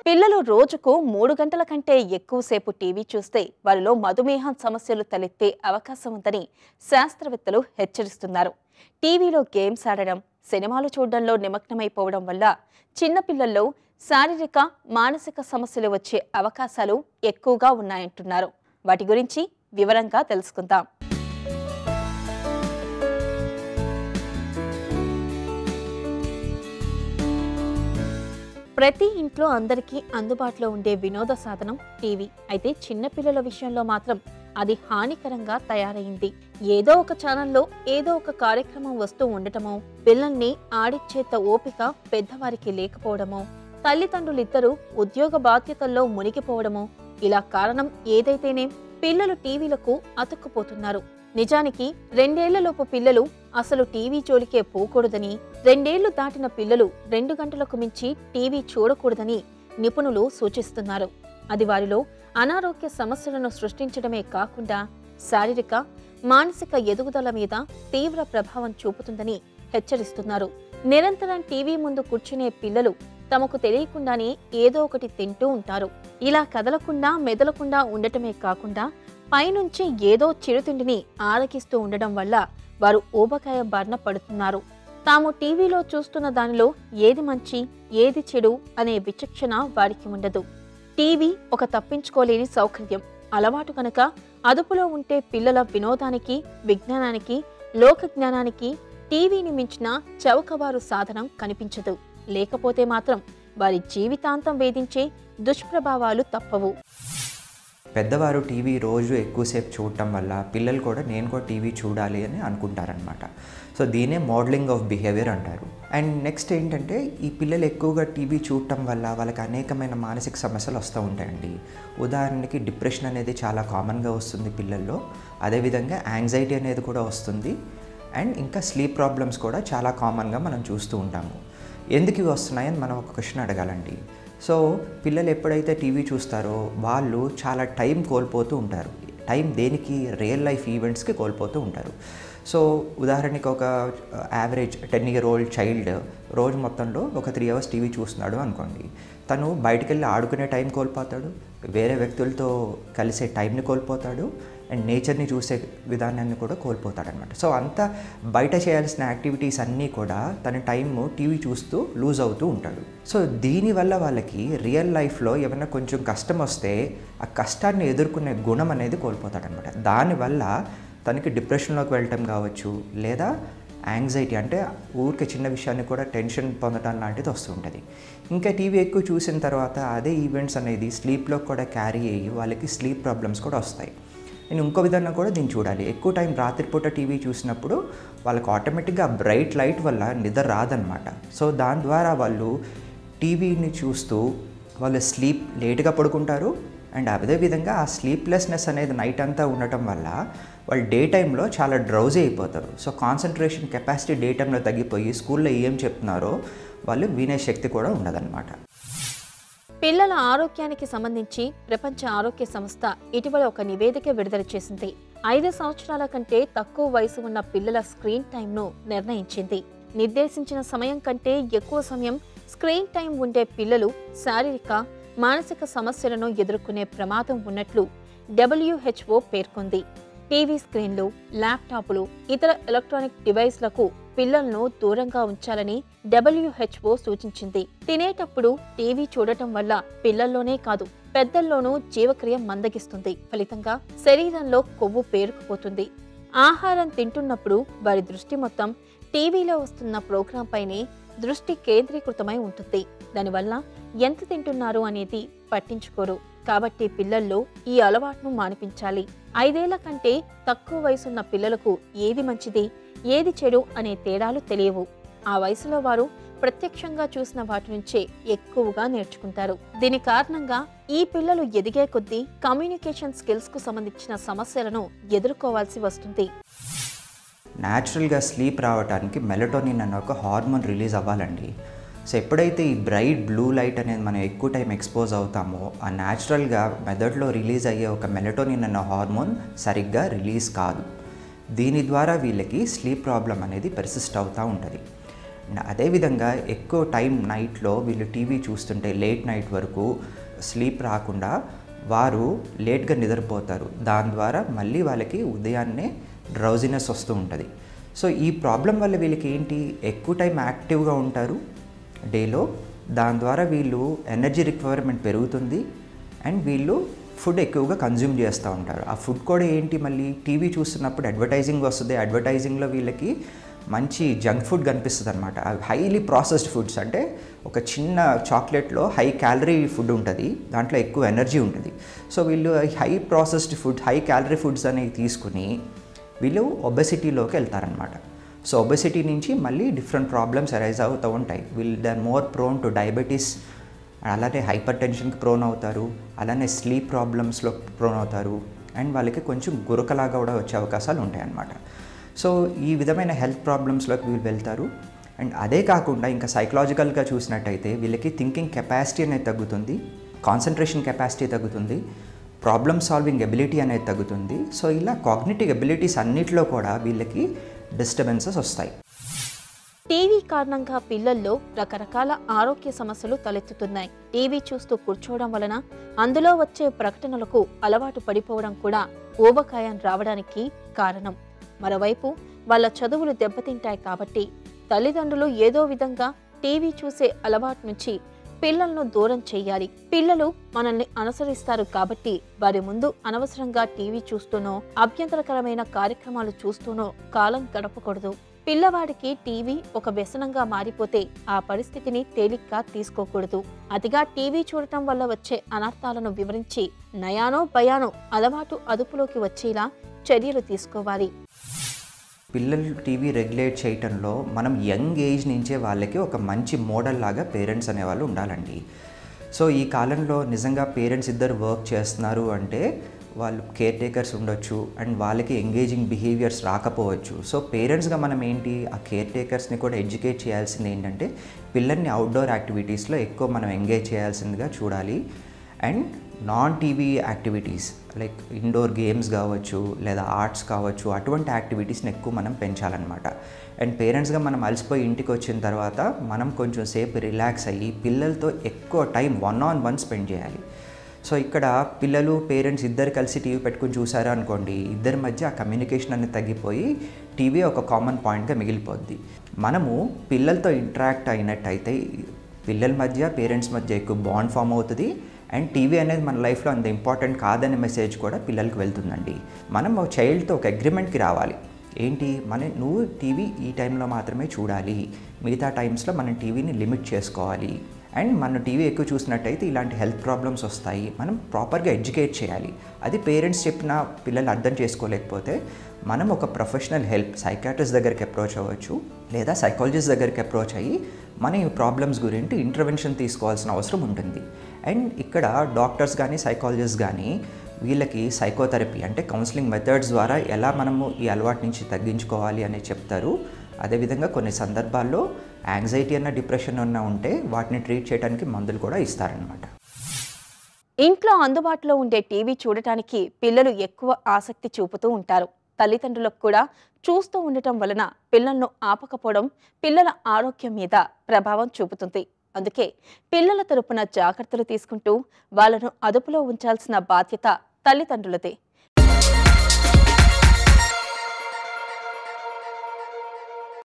పిల్లలు రోజుకు మూడు గంటల కంటే ఎక్కువసేపు టీవీ చూస్తే వారిలో మధుమేహం సమస్యలు తలెత్తే అవకాశం ఉందని శాస్త్రవేత్తలు హెచ్చరిస్తున్నారు టీవీలో గేమ్స్ ఆడడం సినిమాలు చూడడంలో నిమగ్నమైపోవడం వల్ల చిన్నపిల్లల్లో శారీరక మానసిక సమస్యలు వచ్చే అవకాశాలు ఎక్కువగా ఉన్నాయంటున్నారు వాటి గురించి వివరంగా తెలుసుకుందాం ప్రతి ఇంట్లో అందరికీ అందుబాటులో ఉండే వినోద సాధనం టీవీ అయితే చిన్నపిల్లల విషయంలో మాత్రం అది హానికరంగా తయారైంది ఏదో ఒక ఛానల్లో ఏదో ఒక కార్యక్రమం వస్తూ ఉండటమో పిల్లల్ని ఆడిచ్చేత ఓపిక పెద్దవారికి లేకపోవడమో తల్లిదండ్రులిద్దరూ ఉద్యోగ బాధ్యతల్లో మునిగిపోవడమో ఇలా కారణం ఏదైతేనే పిల్లలు టీవీలకు అతుక్కుపోతున్నారు నిజానికి రెండేళ్లలోపు పిల్లలు అసలు టీవీ జోలికే పోకూడదని రెండేళ్లు దాటిన పిల్లలు రెండు గంటలకు మించి టీవీ చూడకూడదని నిపుణులు సూచిస్తున్నారు అది వారిలో అనారోగ్య సమస్యలను సృష్టించడమే కాకుండా శారీరక మానసిక ఎదుగుదల మీద తీవ్ర ప్రభావం చూపుతుందని హెచ్చరిస్తున్నారు నిరంతరం టీవీ ముందు కూర్చునే పిల్లలు తమకు తెలియకుండానే ఏదో ఒకటి తింటూ ఉంటారు ఇలా కదలకుండా మెదలకుండా ఉండటమే కాకుండా పైనుంచి ఏదో చిరుతిండిని ఆరగిస్తూ ఉండడం వల్ల వారు ఊబకాయ బారిన పడుతున్నారు తాము టీవీలో చూస్తున్న దానిలో ఏది మంచి ఏది చెడు అనే విచక్షణ వారికి ఉండదు టీవీ ఒక తప్పించుకోలేని సౌకర్యం అలవాటు కనుక అదుపులో ఉంటే పిల్లల వినోదానికి విజ్ఞానానికి లోక జ్ఞానానికి టీవీని మించిన చౌకబారు సాధనం కనిపించదు లేకపోతే మాత్రం వారి జీవితాంతం వేధించే దుష్ప్రభావాలు తప్పవు పెద్దవారు టీవీ రోజు ఎక్కువసేపు చూడటం వల్ల పిల్లలు కూడా నేను కూడా టీవీ చూడాలి అని అనుకుంటారనమాట సో దీనే మోడలింగ్ ఆఫ్ బిహేవియర్ అంటారు అండ్ నెక్స్ట్ ఏంటంటే ఈ పిల్లలు ఎక్కువగా టీవీ చూడటం వల్ల వాళ్ళకి అనేకమైన మానసిక సమస్యలు వస్తూ ఉంటాయండి ఉదాహరణకి డిప్రెషన్ అనేది చాలా కామన్గా వస్తుంది పిల్లల్లో అదేవిధంగా యాంగ్జైటీ అనేది కూడా వస్తుంది అండ్ ఇంకా స్లీప్ ప్రాబ్లమ్స్ కూడా చాలా కామన్గా మనం చూస్తూ ఉంటాము ఎందుకు ఇవి వస్తున్నాయని మనం ఒక క్వశ్చన్ అడగాలండి సో పిల్లలు ఎప్పుడైతే టీవీ చూస్తారో వాళ్ళు చాలా టైం కోల్పోతూ ఉంటారు టైం దేనికి రియల్ లైఫ్ ఈవెంట్స్కి కోల్పోతూ ఉంటారు సో ఉదాహరణకి ఒక average ten year old child రోజు మొత్తంలో ఒక త్రీ అవర్స్ టీవీ చూస్తున్నాడు అనుకోండి తను బయటికి వెళ్ళి ఆడుకునే టైం కోల్పోతాడు వేరే వ్యక్తులతో కలిసే టైంని కోల్పోతాడు అండ్ నేచర్ని చూసే విధానాన్ని కూడా కోల్పోతాడనమాట సో అంతా బయట చేయాల్సిన యాక్టివిటీస్ అన్నీ కూడా తన టైం టీవీ చూస్తూ లూజ్ అవుతూ ఉంటాడు సో దీనివల్ల వాళ్ళకి రియల్ లైఫ్లో ఏమైనా కొంచెం కష్టం వస్తే ఆ కష్టాన్ని ఎదుర్కొనే గుణం అనేది కోల్పోతాడనమాట దానివల్ల తనకి డిప్రెషన్లోకి వెళ్ళటం కావచ్చు లేదా యాంగ్జైటీ అంటే ఊరికే చిన్న విషయాన్ని కూడా టెన్షన్ పొందడం లాంటిది వస్తుంటుంది ఇంకా టీవీ ఎక్కువ చూసిన తర్వాత అదే ఈవెంట్స్ అనేది స్లీప్లో కూడా క్యారీ అయ్యి వాళ్ళకి స్లీప్ ప్రాబ్లమ్స్ కూడా వస్తాయి నేను ఇంకో విధంగా కూడా దీన్ని చూడాలి ఎక్కువ టైం రాత్రిపూట టీవీ చూసినప్పుడు వాళ్ళకి ఆటోమేటిక్గా బ్రైట్ లైట్ వల్ల నిద్ర రాదనమాట సో దాని ద్వారా వాళ్ళు టీవీని చూస్తూ వాళ్ళు స్లీప్ లేట్గా పడుకుంటారు అండ్ అదేవిధంగా ఆ స్లీప్లెస్నెస్ అనేది నైట్ అంతా ఉండటం వల్ల వాళ్ళు డే టైంలో చాలా డ్రౌజీ అయిపోతారు సో కాన్సన్ట్రేషన్ కెపాసిటీ డే టైంలో తగ్గిపోయి స్కూల్లో ఏం చెప్తున్నారో వాళ్ళు వినే శక్తి కూడా ఉండదన్నమాట పిల్లల ఆరోగ్యానికి సంబంధించి ప్రపంచ ఆరోగ్య సంస్థ ఇటీవల ఒక నివేదిక విడుదల చేసింది ఐదు సంవత్సరాల కంటే తక్కువ వయసు ఉన్న పిల్లల స్క్రీన్ టైంను నిర్ణయించింది నిర్దేశించిన సమయం కంటే ఎక్కువ సమయం స్క్రీన్ టైం ఉండే పిల్లలు శారీరక మానసిక సమస్యలను ఎదుర్కొనే ప్రమాదం ఉన్నట్లు డబ్ల్యూహెచ్ఓ పేర్కొంది టీవీ స్క్రీన్లు ల్యాప్టాప్లు ఇతర ఎలక్ట్రానిక్ డివైస్లకు పిల్లలను దూరంగా ఉంచాలని డబ్ల్యూహెచ్ఓ సూచించింది తినేటప్పుడు టీవీ చూడటం వల్ల పిల్లల్లోనే కాదు పెద్దల్లోనూ జీవక్రియ మందగిస్తుంది ఫలితంగా శరీరంలో కొవ్వు పేరుకుపోతుంది ఆహారం తింటున్నప్పుడు వారి దృష్టి మొత్తం టీవీలో వస్తున్న ప్రోగ్రాం పైనే దృష్టి కేంద్రీకృతమై ఉంటుంది దానివల్ల ఎంత తింటున్నారు అనేది పట్టించుకోరు కాబట్టి పిల్లల్లో ఈ అలవాటును మానిపించాలి ఐదేళ్ల కంటే తక్కువ వయసున్న పిల్లలకు ఏది మంచిది ఏది చెడు అనే తేడాలు తెలియవు ఆ వయసులో వారు ప్రత్యక్షంగా చూసిన వాటి నుంచే ఎక్కువగా నేర్చుకుంటారు దీని కారణంగా ఈ పిల్లలు ఎదిగే కొద్దీ కమ్యూనికేషన్ స్కిల్స్ కు సంబంధించిన సమస్యలను ఎదుర్కోవాల్సి వస్తుంది న్యాచురల్గా స్లీప్ రావడానికి మెలటోనిన్ అనే ఒక హార్మోన్ రిలీజ్ అవ్వాలండి సో ఎప్పుడైతే ఈ బ్రైట్ బ్లూ లైట్ అనేది మనం ఎక్కువ టైం ఎక్స్పోజ్ అవుతామో ఆ న్యాచురల్గా మెదడులో రిలీజ్ అయ్యే ఒక మెలటోనిన్ అనే హార్మోన్ సరిగ్గా రిలీజ్ కాదు దీని ద్వారా వీళ్ళకి స్లీప్ ప్రాబ్లం అనేది పెర్సిస్ట్ అవుతూ ఉంటుంది అదేవిధంగా ఎక్కువ టైం నైట్లో వీళ్ళు టీవీ చూస్తుంటే లేట్ నైట్ వరకు స్లీప్ రాకుండా వారు లేట్గా నిద్రపోతారు దాని ద్వారా మళ్ళీ వాళ్ళకి ఉదయాన్నే డ్రౌజినెస్ వస్తూ ఉంటుంది సో ఈ ప్రాబ్లం వల్ల వీళ్ళకి ఏంటి ఎక్కువ టైం యాక్టివ్గా ఉంటారు డేలో దాని ద్వారా వీళ్ళు ఎనర్జీ రిక్వైర్మెంట్ పెరుగుతుంది అండ్ వీళ్ళు ఫుడ్ ఎక్కువగా కన్జ్యూమ్ చేస్తూ ఉంటారు ఆ ఫుడ్ కూడా ఏంటి మళ్ళీ టీవీ చూస్తున్నప్పుడు అడ్వర్టైజింగ్ వస్తుంది అడ్వర్టైజింగ్లో వీళ్ళకి మంచి జంక్ ఫుడ్ కనిపిస్తుంది అనమాట హైలీ ప్రాసెస్డ్ ఫుడ్స్ అంటే ఒక చిన్న చాక్లెట్లో హై క్యాలరీ ఫుడ్ ఉంటుంది దాంట్లో ఎక్కువ ఎనర్జీ ఉంటుంది సో వీళ్ళు high processed food high calorie foods అనేవి తీసుకుని వీళ్ళు ఒబెసిటీలోకి వెళ్తారనమాట సో ఒబెసిటీ నుంచి మళ్ళీ డిఫరెంట్ ప్రాబ్లమ్స్ అరైజ్ అవుతూ ఉంటాయి వీళ్ళు they are more prone to diabetes అలానే హైపర్ టెన్షన్కి ప్రోన్ అవుతారు అలానే స్లీప్ ప్రాబ్లమ్స్లో ప్రోన్ అవుతారు అండ్ వాళ్ళకి కొంచెం గురకలాగా కూడా వచ్చే అవకాశాలు ఉంటాయి అన్నమాట సో ఈ విధమైన హెల్త్ ప్రాబ్లమ్స్లోకి వీళ్ళు వెళ్తారు అండ్ అదే కాకుండా ఇంకా సైకలాజికల్గా చూసినట్టయితే వీళ్ళకి థింకింగ్ కెపాసిటీ అనేది తగ్గుతుంది కాన్సన్ట్రేషన్ కెపాసిటీ తగ్గుతుంది ప్రాబ్లమ్ సాల్వింగ్ ఎబిలిటీ అనేది తగ్గుతుంది సో ఇలా కాగ్నిటివ్ ఎబిలిటీస్ అన్నిటిలో కూడా వీళ్ళకి డిస్టర్బెన్సెస్ వస్తాయి టీవీ కారణంగా పిల్లల్లో రకరకాల ఆరోగ్య సమస్యలు తలెత్తుతున్నాయి టీవీ చూస్తూ కూర్చోవడం వలన అందులో వచ్చే ప్రకటనలకు అలవాటు పడిపోవడం కూడా ఊబకాయం రావడానికి కారణం మరోవైపు వాళ్ళ చదువులు దెబ్బతింటాయి కాబట్టి తల్లిదండ్రులు ఏదో విధంగా టీవీ చూసే అలవాటు నుంచి పిల్లలను దూరం చేయాలి పిల్లలు మనల్ని అనుసరిస్తారు కాబట్టి వారి ముందు అనవసరంగా టీవీ చూస్తూనో అభ్యంతరకరమైన కార్యక్రమాలు చూస్తూనో కాలం గడపకూడదు పిల్లవాడికి టీవీ ఒక వ్యసనంగా మారిపోతే ఆ పరిస్థితిని తేలిగ్గా తీసుకోకూడదు అతిగా టీవీ చూడటం వల్ల వచ్చే అనర్థాలను వివరించి నయానో భయానో అలవాటు అదుపులోకి వచ్చేలా చర్యలు తీసుకోవాలి పిల్లలు టీవీ రెగ్యులేట్ చేయటంలో మనం యంగ్ ఏజ్ నుంచే వాళ్ళకి ఒక మంచి మోడల్ లాగా పేరెంట్స్ అనేవాళ్ళు ఉండాలండి సో ఈ కాలంలో నిజంగా పేరెంట్స్ ఇద్దరు వర్క్ చేస్తున్నారు అంటే వాళ్ళు కేర్ టేకర్స్ ఉండొచ్చు అండ్ వాళ్ళకి ఎంగేజింగ్ బిహేవియర్స్ రాకపోవచ్చు సో పేరెంట్స్గా మనం ఏంటి ఆ కేర్ టేకర్స్ని కూడా ఎడ్యుకేట్ చేయాల్సింది ఏంటంటే పిల్లల్ని అవుట్డోర్ యాక్టివిటీస్లో ఎక్కువ మనం ఎంగేజ్ చేయాల్సిందిగా చూడాలి and non TV activities like indoor games కావచ్చు లేదా ఆర్ట్స్ కావచ్చు అటువంటి యాక్టివిటీస్ని ఎక్కువ మనం పెంచాలన్నమాట అండ్ పేరెంట్స్గా మనం అలసిపోయి ఇంటికి వచ్చిన తర్వాత మనం కొంచెం సేపు రిలాక్స్ అయ్యి పిల్లలతో ఎక్కువ time one on one spend చేయాలి సో ఇక్కడ పిల్లలు పేరెంట్స్ ఇద్దరు కలిసి టీవీ పెట్టుకుని చూసారు అనుకోండి ఇద్దరి మధ్య ఆ కమ్యూనికేషన్ అనేది తగ్గిపోయి టీవీ ఒక కామన్ పాయింట్గా మిగిలిపోద్ది మనము పిల్లలతో ఇంటరాక్ట్ అయినట్టయితే పిల్లల మధ్య పేరెంట్స్ మధ్య ఎక్కువ బాండ్ ఫామ్ అవుతుంది అండ్ టీవీ అనేది మన లైఫ్లో అంత ఇంపార్టెంట్ కాదనే మెసేజ్ కూడా పిల్లలకు వెళ్తుందండి మనం ఒక చైల్డ్తో ఒక అగ్రిమెంట్కి రావాలి ఏంటి మన నువ్వు టీవీ ఈ టైంలో మాత్రమే చూడాలి మిగతా టైమ్స్లో మనం టీవీని లిమిట్ చేసుకోవాలి అండ్ మనం టీవీ ఎక్కువ చూసినట్టయితే ఇలాంటి హెల్త్ ప్రాబ్లమ్స్ వస్తాయి మనం ప్రాపర్గా ఎడ్యుకేట్ చేయాలి అది పేరెంట్స్ చెప్పిన పిల్లలు అర్థం చేసుకోలేకపోతే మనం ఒక ప్రొఫెషనల్ హెల్ప్ సైకాట్రిస్ట్ దగ్గరికి అప్రోచ్ అవ్వచ్చు లేదా సైకాలజిస్ట్ దగ్గరికి అప్రోచ్ అయ్యి మన ఈ ప్రాబ్లమ్స్ గురించి ఇంటర్వెన్షన్ తీసుకోవాల్సిన అవసరం ఉంటుంది అండ్ ఇక్కడ డాక్టర్స్ కానీ సైకాలజిస్ట్ కానీ వీళ్ళకి సైకోథెరపీ అంటే కౌన్సిలింగ్ మెథడ్స్ ద్వారా ఎలా మనము ఈ అలవాటు నుంచి తగ్గించుకోవాలి అని చెప్తారు అదేవిధంగా కొన్ని సందర్భాల్లో యాంగ్జైటీ అన్న డిప్రెషన్ అన్న ఉంటే వాటిని ట్రీట్ చేయడానికి మందులు కూడా ఇస్తారనమాట ఇంట్లో అందుబాటులో ఉండే టీవీ చూడటానికి పిల్లలు ఎక్కువ ఆసక్తి చూపుతూ ఉంటారు తల్లిదండ్రులకు కూడా చూస్తూ ఉండటం వలన పిల్లలను ఆపకపోవడం పిల్లల ఆరోగ్యం మీద ప్రభావం చూపుతుంది అందుకే పిల్లల తరపున జాగ్రత్తలు తీసుకుంటూ వాళ్ళను అదుపులో ఉంచాల్సిన బాధ్యత తల్లిదండ్రులదే